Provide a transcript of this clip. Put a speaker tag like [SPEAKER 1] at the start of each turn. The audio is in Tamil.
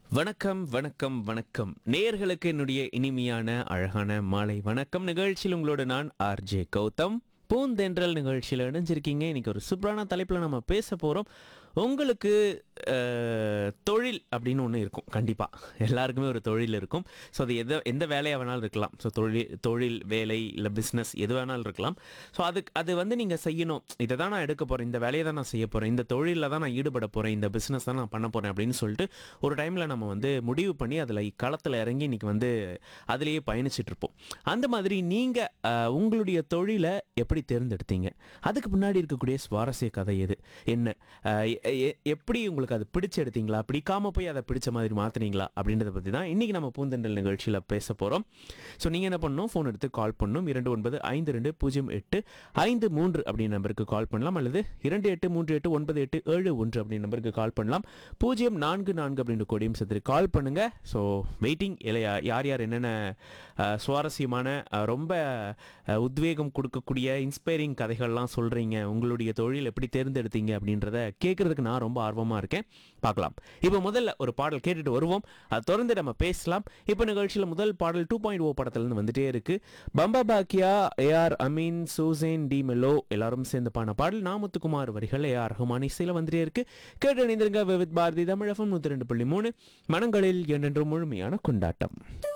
[SPEAKER 1] வணக்கம் வணக்கம் வணக்கம் நேயர்களுக்கு என்னுடைய இனிமையான அழகான மாலை வணக்கம் நிகழ்ச்சியில் உங்களோட நான் ஆர்ஜே கௌதம் பூந்தென்றல் நிகழ்ச்சியில் இணைஞ்சிருக்கீங்க இன்னைக்கு ஒரு சூப்பரான தலைப்பில் நம்ம பேச போகிறோம் உங்களுக்கு அஹ், தொழில் அப்படின்னு ஒன்று இருக்கும் கண்டிப்பாக எல்லாருக்குமே ஒரு தொழில் இருக்கும் ஸோ அது எந்த எந்த வேலையாக வேணாலும் இருக்கலாம் ஸோ தொழில் தொழில் வேலை இல்லை பிஸ்னஸ் எது வேணாலும் இருக்கலாம் ஸோ அதுக்கு அது வந்து நீங்கள் செய்யணும் இதை தான் நான் எடுக்க போகிறேன் இந்த வேலையை தான் நான் செய்ய போகிறேன் இந்த தொழிலில் தான் நான் ஈடுபட போகிறேன் இந்த பிஸ்னஸ் தான் நான் பண்ண போகிறேன் அப்படின்னு சொல்லிட்டு ஒரு டைமில் நம்ம வந்து முடிவு பண்ணி அதில் களத்தில் இறங்கி இன்னைக்கு வந்து அதுலேயே பயணிச்சுட்டு இருப்போம் அந்த மாதிரி நீங்கள் உங்களுடைய தொழிலை எப்படி தேர்ந்தெடுத்தீங்க அதுக்கு முன்னாடி இருக்கக்கூடிய சுவாரஸ்ய கதை எது என்ன அஹ், எ- எ- எப்படி உங்களுக்கு அது பிடிச்சு எடுத்தீங்களா பிடிக்காம போய் அதை பிடிச்ச மாதிரி மாத்துனீங்களா அப்படின்றத பற்றி தான் இன்றைக்கி நம்ம பூந்தெண்டல் நிகழ்ச்சியில் பேச போகிறோம் ஸோ நீங்கள் என்ன பண்ணணும் ஃபோன் எடுத்து கால் பண்ணணும் இரண்டு ஒன்பது ஐந்து ரெண்டு பூஜ்ஜியம் எட்டு ஐந்து மூன்று அப்படின்ற நம்பருக்கு கால் பண்ணலாம் அல்லது இரண்டு எட்டு மூன்று எட்டு ஒன்பது எட்டு ஏழு ஒன்று அப்படின்ற நம்பருக்கு கால் பண்ணலாம் பூஜ்ஜியம் நான்கு நான்கு அப்படின்ற கொடியும் சேர்த்து கால் பண்ணுங்க ஸோ வெயிட்டிங் இல்லையா யார் யார் என்னென்ன அஹ், சுவாரஸ்யமான அஹ், ரொம்ப அஹ், உத்வேகம் கொடுக்கக்கூடிய இன்ஸ்பைரிங் கதைகள்லாம் சொல்கிறீங்க உங்களுடைய தொழில் எப்படி தேர்ந்தெடுத்தீங்க அப்படின்றத கேட்குறதுக்கு நான் ரொம்ப ஆர்வமாக இருக்கேன் பார்க்கலாம் இப்போ முதல்ல ஒரு பாடல் கேட்டுட்டு வருவோம் அது தொடர்ந்து நம்ம பேசலாம் இப்போ நிகழ்ச்சியில் முதல் பாடல் டூ பாயிண்ட் ஓ படத்துலேருந்து வந்துட்டே இருக்கு Bamba Bakya AR Ameen Suzanne D'Mello எல்லாரும் சேர்ந்து பாடின பாடல் நாமத்துக்குமார் வரிகள் ஏஆர் ரஹ்மான் இசையில் வந்துட்டே இருக்கு கேட்டு இணைந்திருங்க விவித் பாரதி தமிழகம் நூற்றி ரெண்டு புள்ளி மூணு மனங்களில் என்றென்றும் முழுமையான கொண்டாட்டம்